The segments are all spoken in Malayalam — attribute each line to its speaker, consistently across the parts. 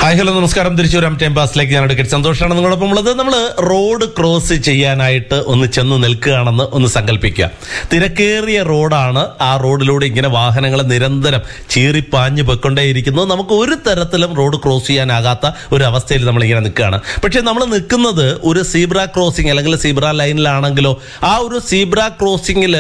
Speaker 1: ഹായ് ഹലോ നമസ്കാരം തിരിച്ചു വരാം ടൈം പാസിലേക്ക് ഞാൻ എടുക്കട്ടെ സന്തോഷമാണ് നിങ്ങളോടൊപ്പം ഉള്ളത് നമ്മൾ റോഡ് ക്രോസ് ചെയ്യാനായിട്ട് ഒന്ന് ചെന്ന് നിൽക്കുകയാണെന്ന് ഒന്ന് സങ്കല്പിക്കുക തിരക്കേറിയ റോഡാണ് ആ റോഡിലൂടെ ഇങ്ങനെ വാഹനങ്ങൾ നിരന്തരം ചീറിപ്പാഞ്ഞു പൊയ്ക്കൊണ്ടേയിരിക്കുന്നു നമുക്ക് ഒരു തരത്തിലും റോഡ് ക്രോസ് ചെയ്യാനാകാത്ത ഒരു അവസ്ഥയിൽ നമ്മൾ ഇങ്ങനെ നിൽക്കുകയാണ് പക്ഷേ നമ്മൾ നിൽക്കുന്നത് ഒരു സീബ്ര ക്രോസിംഗ് അല്ലെങ്കിൽ സീബ്ര ലൈനിലാണെങ്കിലോ ആ ഒരു സീബ്ര ക്രോസിംഗിൽ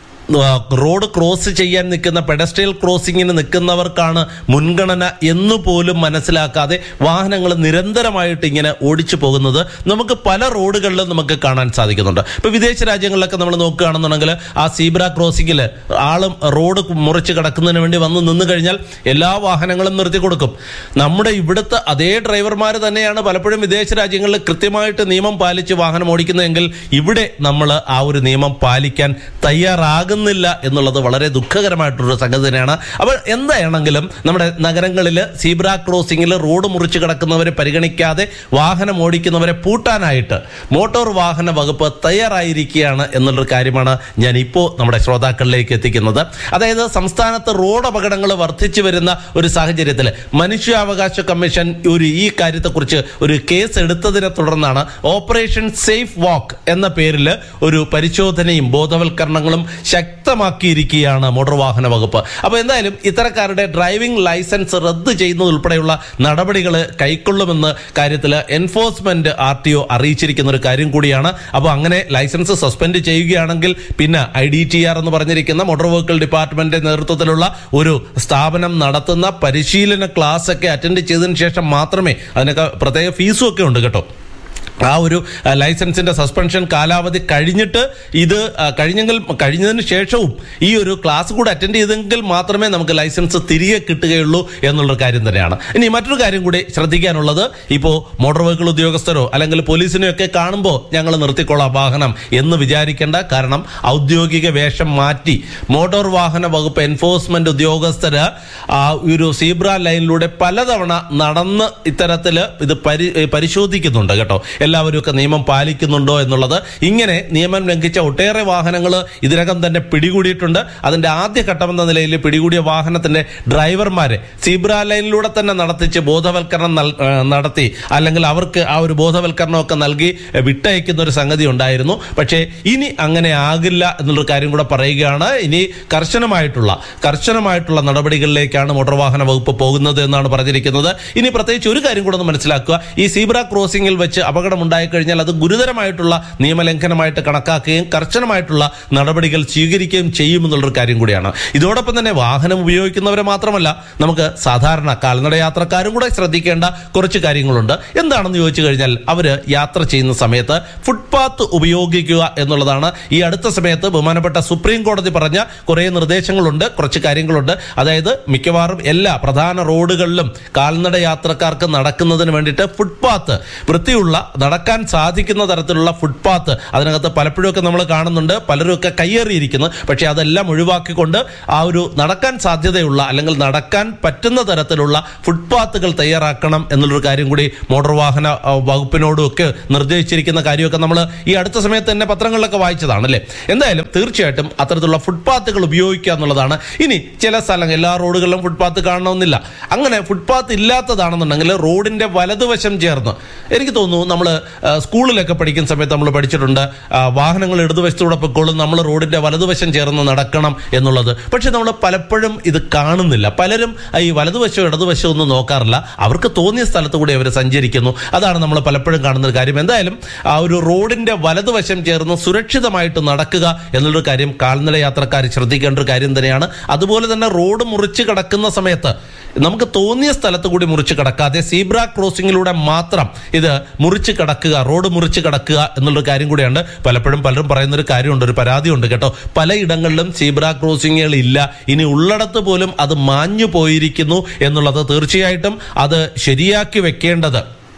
Speaker 1: റോഡ് ക്രോസ് ചെയ്യാൻ നിൽക്കുന്ന പെഡസ്ട്രിയൽ ക്രോസിങ്ങിന് നിൽക്കുന്നവർക്കാണ് മുൻഗണന എന്ന് പോലും മനസ്സിലാക്കാതെ വാഹനങ്ങൾ നിരന്തരമായിട്ട് ഇങ്ങനെ ഓടിച്ചു പോകുന്നത് നമുക്ക് പല റോഡുകളിലും നമുക്ക് കാണാൻ സാധിക്കുന്നുണ്ട് ഇപ്പൊ വിദേശ രാജ്യങ്ങളിലൊക്കെ നമ്മൾ നോക്കുകയാണെന്നുണ്ടെങ്കിൽ ആ സീബ്ര ക്രോസിങ്ങിൽ ആളും റോഡ് മുറിച്ച് കിടക്കുന്നതിന് വേണ്ടി വന്ന് നിന്ന് കഴിഞ്ഞാൽ എല്ലാ വാഹനങ്ങളും നിർത്തി കൊടുക്കും നമ്മുടെ ഇവിടുത്തെ അതേ ഡ്രൈവർമാർ തന്നെയാണ് പലപ്പോഴും വിദേശ രാജ്യങ്ങളിൽ കൃത്യമായിട്ട് നിയമം പാലിച്ച് വാഹനം ഓടിക്കുന്നതെങ്കിൽ ഇവിടെ നമ്മൾ ആ ഒരു നിയമം പാലിക്കാൻ തയ്യാറാകുന്നില്ല എന്നുള്ളത് വളരെ ദുഃഖകരമായിട്ടൊരു സംഗതി തന്നെയാണ് അപ്പോൾ എന്താണെങ്കിലും നമ്മുടെ നഗരങ്ങളിൽ സീബ്ര ക്രോസിംഗിൽ റോഡ് മുറിച്ച് കിടക്കുന്നവരെ പരിഗണിക്കാതെ വാഹനം ഓടിക്കുന്നവരെ പൂട്ടാനായിട്ട് മോട്ടോർ വാഹന വകുപ്പ് തയ്യാറായിരിക്കുകയാണ് എന്നുള്ളൊരു കാര്യമാണ് ഞാൻ ഇപ്പോൾ നമ്മുടെ ശ്രോതാക്കളിലേക്ക് എത്തിക്കുന്നത് അതായത് സംസ്ഥാനത്ത് റോഡ് അപകടങ്ങൾ വർദ്ധിച്ചു വരുന്ന ഒരു സാഹചര്യത്തിൽ മനുഷ്യാവകാശ കമ്മീഷൻ ഒരു ഈ കാര്യത്തെക്കുറിച്ച് ഒരു കേസ് എടുത്തതിനെ തുടർന്നാണ് ഓപ്പറേഷൻ സേഫ് വാക്ക് എന്ന പേരിൽ ഒരു പരിശോധനയും ബോധവൽക്കരണങ്ങളും ശക്തമാക്കിയിരിക്കുകയാണ് മോട്ടോർ വാഹന വകുപ്പ് അപ്പോൾ എന്തായാലും ഇത്തരക്കാരുടെ ഡ്രൈവിംഗ് ലൈസൻസ് റദ്ദ് ചെയ്യുന്നത് ഉൾപ്പെടെയുള്ള നടപടികൾ കൈക്കൊള്ളുമെന്ന് കാര്യത്തിൽ എൻഫോഴ്സ്മെന്റ് ആർ ടി ഒ അറിയിച്ചിരിക്കുന്ന ഒരു കാര്യം കൂടിയാണ് അപ്പോൾ അങ്ങനെ ലൈസൻസ് സസ്പെൻഡ് ചെയ്യുകയാണെങ്കിൽ പിന്നെ ഐ ഡി ടി ആർ എന്ന് പറഞ്ഞിരിക്കുന്ന മോട്ടോർ വെഹിക്കിൾ ഡിപ്പാർട്ട്മെന്റ് നേതൃത്വത്തിലുള്ള ഒരു സ്ഥാപനം നടത്തുന്ന പരിശീലന ക്ലാസ് ഒക്കെ അറ്റൻഡ് ചെയ്തതിനു ശേഷം മാത്രമേ അതിനൊക്കെ പ്രത്യേക ഫീസും ഒക്കെ ഉണ്ട് കേട്ടോ ആ ഒരു ആ, ലൈസൻസിന്റെ സസ്പെൻഷൻ കാലാവധി കഴിഞ്ഞിട്ട് ഇത് ആ, കഴിഞ്ഞെങ്കിൽ കഴിഞ്ഞതിന് ശേഷവും ഈ ഒരു ക്ലാസ് കൂടെ അറ്റൻഡ് ചെയ്തെങ്കിൽ മാത്രമേ നമുക്ക് ലൈസൻസ് തിരികെ കിട്ടുകയുള്ളൂ എന്നുള്ളൊരു കാര്യം തന്നെയാണ് ഇനി മറ്റൊരു കാര്യം കൂടി ശ്രദ്ധിക്കാനുള്ളത് ഇപ്പോൾ മോട്ടോർ വെഹിക്കിൾ ഉദ്യോഗസ്ഥരോ അല്ലെങ്കിൽ പോലീസിനെയോ ഒക്കെ കാണുമ്പോൾ ഞങ്ങൾ നിർത്തിക്കൊള്ളാം വാഹനം എന്ന് വിചാരിക്കേണ്ട കാരണം ഔദ്യോഗിക വേഷം മാറ്റി മോട്ടോർ വാഹന വകുപ്പ് എൻഫോഴ്സ്മെന്റ് ഉദ്യോഗസ്ഥര് ആ ഒരു സീബ്ര ലൈനിലൂടെ പലതവണ നടന്ന് ഇത്തരത്തിൽ ഇത് പരി പരിശോധിക്കുന്നുണ്ട് കേട്ടോ എല്ലാവരും ഒക്കെ നിയമം പാലിക്കുന്നുണ്ടോ എന്നുള്ളത് ഇങ്ങനെ നിയമം ലംഘിച്ച ഒട്ടേറെ വാഹനങ്ങൾ ഇതിനകം തന്നെ പിടികൂടിയിട്ടുണ്ട് അതിന്റെ ആദ്യ ഘട്ടമെന്ന നിലയിൽ പിടികൂടിയ വാഹനത്തിന്റെ ഡ്രൈവർമാരെ സീബ്ര ലൈനിലൂടെ തന്നെ നടത്തിച്ച് ബോധവൽക്കരണം നൽ- ആ, നടത്തി അല്ലെങ്കിൽ അവർക്ക് ആ ഒരു ബോധവൽക്കരണമൊക്കെ നൽകി എ, വിട്ടയക്കുന്ന ഒരു സംഗതി ഉണ്ടായിരുന്നു പക്ഷേ ഇനി അങ്ങനെ ആകില്ല എന്നുള്ളൊരു കാര്യം കൂടെ പറയുകയാണ് ഇനി കർശനമായിട്ടുള്ള കർശനമായിട്ടുള്ള നടപടികളിലേക്കാണ് മോട്ടോർ വാഹന വകുപ്പ് പോകുന്നത് എന്നാണ് പറഞ്ഞിരിക്കുന്നത് ഇനി പ്രത്യേകിച്ച് ഒരു കാര്യം കൂടെ ഒന്ന് മനസ്സിലാക്കുക ഈ സീബ്ര ക്രോസിംഗിൽ വെച്ച് അപകടം ഉണ്ടായിക്കഴിഞ്ഞാൽ അത് ഗുരുതരമായിട്ടുള്ള നിയമലംഘനമായിട്ട് കണക്കാക്കുകയും കർശനമായിട്ടുള്ള നടപടികൾ സ്വീകരിക്കുകയും ചെയ്യുമെന്നുള്ളൊരു കാര്യം കൂടിയാണ് ഇതോടൊപ്പം തന്നെ വാഹനം ഉപയോഗിക്കുന്നവരെ മാത്രമല്ല നമുക്ക് സാധാരണ കാൽനട യാത്രക്കാരും കൂടെ ശ്രദ്ധിക്കേണ്ട കുറച്ച് കാര്യങ്ങളുണ്ട് എന്താണെന്ന് ചോദിച്ചു കഴിഞ്ഞാൽ അവര് യാത്ര ചെയ്യുന്ന സമയത്ത് ഫുട്പാത്ത് ഉപയോഗിക്കുക എന്നുള്ളതാണ് ഈ അടുത്ത സമയത്ത് ബഹുമാനപ്പെട്ട സുപ്രീം കോടതി പറഞ്ഞ കുറേ നിർദ്ദേശങ്ങളുണ്ട് കുറച്ച് കാര്യങ്ങളുണ്ട് അതായത് മിക്കവാറും എല്ലാ പ്രധാന റോഡുകളിലും കാൽനട യാത്രക്കാർക്ക് നടക്കുന്നതിന് വേണ്ടിയിട്ട് ഫുട്പാത്ത് വൃത്തിയുള്ള നടക്കാൻ സാധിക്കുന്ന തരത്തിലുള്ള ഫുട്പാത്ത് അതിനകത്ത് പലപ്പോഴുമൊക്കെ നമ്മൾ കാണുന്നുണ്ട് പലരുമൊക്കെ കയ്യേറിയിരിക്കുന്നു പക്ഷേ അതെല്ലാം ഒഴിവാക്കിക്കൊണ്ട് ആ ഒരു നടക്കാൻ സാധ്യതയുള്ള അല്ലെങ്കിൽ നടക്കാൻ പറ്റുന്ന തരത്തിലുള്ള ഫുട്പാത്തുകൾ തയ്യാറാക്കണം എന്നുള്ളൊരു കാര്യം കൂടി മോട്ടോർ വാഹന ആ, വകുപ്പിനോടും ഒക്കെ നിർദ്ദേശിച്ചിരിക്കുന്ന കാര്യമൊക്കെ നമ്മൾ ഈ അടുത്ത സമയത്ത് തന്നെ പത്രങ്ങളിലൊക്കെ വായിച്ചതാണ് അല്ലേ എന്തായാലും തീർച്ചയായിട്ടും അത്തരത്തിലുള്ള ഫുട്പാത്തുകൾ ഉപയോഗിക്കുക എന്നുള്ളതാണ് ഇനി ചില സ്ഥലങ്ങൾ എല്ലാ റോഡുകളിലും ഫുട്പാത്ത് കാണണമെന്നില്ല അങ്ങനെ ഫുട്പാത്ത് ഇല്ലാത്തതാണെന്നുണ്ടെങ്കിൽ റോഡിന്റെ വലതുവശം ചേർന്ന് എനിക്ക് തോന്നുന്നു നമ്മൾ സ്കൂളിലൊക്കെ പഠിക്കുന്ന സമയത്ത് നമ്മൾ പഠിച്ചിട്ടുണ്ട് ആ, വാഹനങ്ങൾ ഇടതുവശത്തൂടെ പൊക്കോളും നമ്മൾ റോഡിന്റെ വലതുവശം ചേർന്ന് നടക്കണം എന്നുള്ളത് പക്ഷെ നമ്മൾ പലപ്പോഴും ഇത് കാണുന്നില്ല പലരും ആ, ഈ വലതുവശവും ഇടതുവശവും ഒന്നും നോക്കാറില്ല അവർക്ക് തോന്നിയ സ്ഥലത്ത് കൂടി അവർ സഞ്ചരിക്കുന്നു അതാണ് നമ്മൾ പലപ്പോഴും കാണുന്ന ഒരു കാര്യം എന്തായാലും ആ ഒരു റോഡിന്റെ വലതുവശം ചേർന്ന് സുരക്ഷിതമായിട്ട് നടക്കുക എന്നുള്ളൊരു കാര്യം കാൽനട യാത്രക്കാർ ശ്രദ്ധിക്കേണ്ട ഒരു കാര്യം തന്നെയാണ് അതുപോലെ തന്നെ റോഡ് മുറിച്ച് കിടക്കുന്ന സമയത്ത് നമുക്ക് തോന്നിയ സ്ഥലത്ത് കൂടി മുറിച്ച് കിടക്കാതെ സീബ്ര ക്രോസിംഗിലൂടെ മാത്രം ഇത് മുറിച്ച് കിടക്കുക റോഡ് മുറിച്ച് കിടക്കുക എന്നുള്ളൊരു കാര്യം കൂടിയാണ് പലപ്പോഴും പലരും പറയുന്ന ഒരു കാര്യമുണ്ട് ഒരു പരാതിയുണ്ട് കേട്ടോ പലയിടങ്ങളിലും സീബ്ര ക്രോസിംഗുകൾ ഇല്ല ഇനി ഉള്ളിടത്ത് പോലും അത് മാഞ്ഞു പോയിരിക്കുന്നു എന്നുള്ളത് തീർച്ചയായിട്ടും അത് ശരിയാക്കി വെക്കേണ്ടത്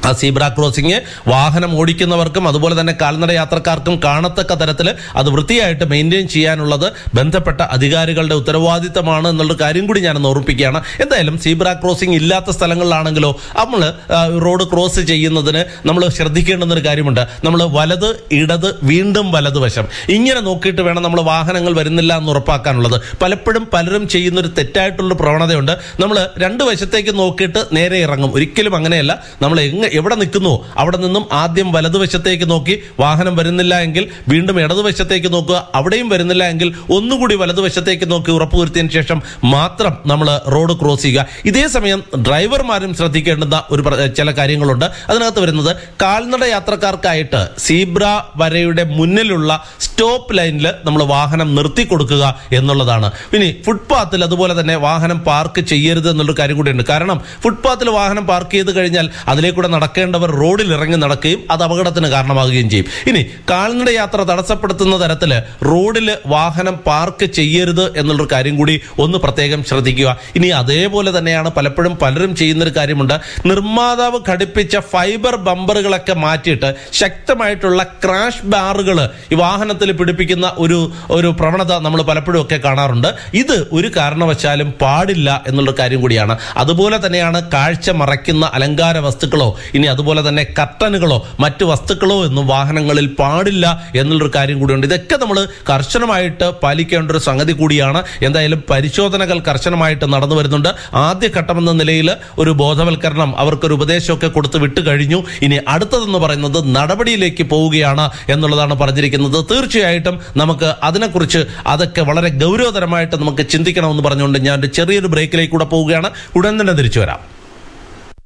Speaker 1: ആ സീബ്ര ക്രോസിംഗ് വാഹനം ഓടിക്കുന്നവർക്കും അതുപോലെ തന്നെ കാൽനട യാത്രക്കാർക്കും കാണത്തക്ക തരത്തിൽ അത് വൃത്തിയായിട്ട് മെയിൻറ്റെയിൻ ചെയ്യാനുള്ളത് ബന്ധപ്പെട്ട അധികാരികളുടെ ഉത്തരവാദിത്തമാണ് എന്നുള്ള കാര്യം കൂടി ഞാൻ ഓർമ്മിപ്പിക്കുകയാണ് എന്തായാലും സീബ്ര ക്രോസിംഗ് ഇല്ലാത്ത സ്ഥലങ്ങളിലാണെങ്കിലോ നമ്മൾ റോഡ് ക്രോസ് ചെയ്യുന്നതിന് നമ്മൾ ശ്രദ്ധിക്കേണ്ടുന്ന ഒരു കാര്യമുണ്ട് നമ്മൾ വലത് ഇടത് വീണ്ടും വലതുവശം ഇങ്ങനെ നോക്കിയിട്ട് വേണം നമ്മൾ വാഹനങ്ങൾ വരുന്നില്ല എന്ന് ഉറപ്പാക്കാനുള്ളത് പലപ്പോഴും പലരും ചെയ്യുന്ന ഒരു തെറ്റായിട്ടുള്ള പ്രവണതയുണ്ട് നമ്മൾ രണ്ട് വശത്തേക്ക് നോക്കിയിട്ട് നേരെ ഇറങ്ങും ഒരിക്കലും അങ്ങനെയല്ല നമ്മൾ എങ്ങ എവിടെ നിൽക്കുന്നു അവിടെ നിന്നും ആദ്യം വലതുവശത്തേക്ക് നോക്കി വാഹനം വരുന്നില്ല എങ്കിൽ വീണ്ടും ഇടതുവശത്തേക്ക് നോക്കുക അവിടെയും വരുന്നില്ല എങ്കിൽ ഒന്നുകൂടി വലതുവശത്തേക്ക് നോക്കി ഉറപ്പുവരുത്തിയതിനു ശേഷം മാത്രം നമ്മൾ റോഡ് ക്രോസ് ചെയ്യുക ഇതേ സമയം ഡ്രൈവർമാരും ശ്രദ്ധിക്കേണ്ടുന്ന ഒരു പ്ര- ചില കാര്യങ്ങളുണ്ട് അതിനകത്ത് വരുന്നത് കാൽനട യാത്രക്കാർക്കായിട്ട് സീബ്ര വരയുടെ മുന്നിലുള്ള സ്റ്റോപ്പ് ലൈനിൽ നമ്മൾ വാഹനം നിർത്തി കൊടുക്കുക എന്നുള്ളതാണ് ഇനി ഫുട്പാത്തിൽ അതുപോലെ തന്നെ വാഹനം പാർക്ക് ചെയ്യരുത് എന്നുള്ളൊരു കാര്യം കൂടിയുണ്ട് കാരണം ഫുട്പാത്തിൽ വാഹനം പാർക്ക് ചെയ്ത് കഴിഞ്ഞാൽ അതിലേക്കൂടെ നടക്കേണ്ടവർ റോഡിൽ ഇറങ്ങി നടക്കുകയും അത് അപകടത്തിന് കാരണമാകുകയും ചെയ്യും ഇനി കാൽനട യാത്ര തടസ്സപ്പെടുത്തുന്ന തരത്തിൽ റോഡിൽ വാഹനം പാർക്ക് ചെയ്യരുത് എന്നുള്ളൊരു കാര്യം കൂടി ഒന്ന് പ്രത്യേകം ശ്രദ്ധിക്കുക ഇനി അതേപോലെ തന്നെയാണ് പലപ്പോഴും പലരും ചെയ്യുന്നൊരു കാര്യമുണ്ട് നിർമ്മാതാവ് ഘടിപ്പിച്ച ഫൈബർ ബമ്പറുകളൊക്കെ മാറ്റിയിട്ട് ശക്തമായിട്ടുള്ള ക്രാഷ് ബാറുകൾ ഈ വാഹനത്തിൽ പിടിപ്പിക്കുന്ന ഒരു ഒരു പ്രവണത നമ്മൾ പലപ്പോഴും ഒക്കെ കാണാറുണ്ട് ഇത് ഒരു കാരണവശാലും പാടില്ല എന്നുള്ള കാര്യം കൂടിയാണ് അതുപോലെ തന്നെയാണ് കാഴ്ച മറയ്ക്കുന്ന അലങ്കാര വസ്തുക്കളോ ഇനി അതുപോലെ തന്നെ കർട്ടനുകളോ മറ്റു വസ്തുക്കളോ എന്നും വാഹനങ്ങളിൽ പാടില്ല എന്നുള്ളൊരു കാര്യം കൂടിയുണ്ട് ഇതൊക്കെ നമ്മൾ കർശനമായിട്ട് പാലിക്കേണ്ട ഒരു സംഗതി കൂടിയാണ് എന്തായാലും പരിശോധനകൾ കർശനമായിട്ട് നടന്നു വരുന്നുണ്ട് ആദ്യഘട്ടമെന്ന നിലയിൽ ഒരു ബോധവൽക്കരണം അവർക്കൊരു ഉപദേശമൊക്കെ കൊടുത്ത് വിട്ടു കഴിഞ്ഞു ഇനി അടുത്തതെന്ന് പറയുന്നത് നടപടിയിലേക്ക് പോവുകയാണ് എന്നുള്ളതാണ് പറഞ്ഞിരിക്കുന്നത് തീർച്ചയായിട്ടും നമുക്ക് അതിനെക്കുറിച്ച് അതൊക്കെ വളരെ ഗൗരവതരമായിട്ട് നമുക്ക് ചിന്തിക്കണമെന്ന് പറഞ്ഞുകൊണ്ട് ഞാൻ ഒരു ചെറിയൊരു ബ്രേക്കിലേക്ക് കൂടെ പോവുകയാണ് ഉടൻ തന്നെ തിരിച്ചു വരാം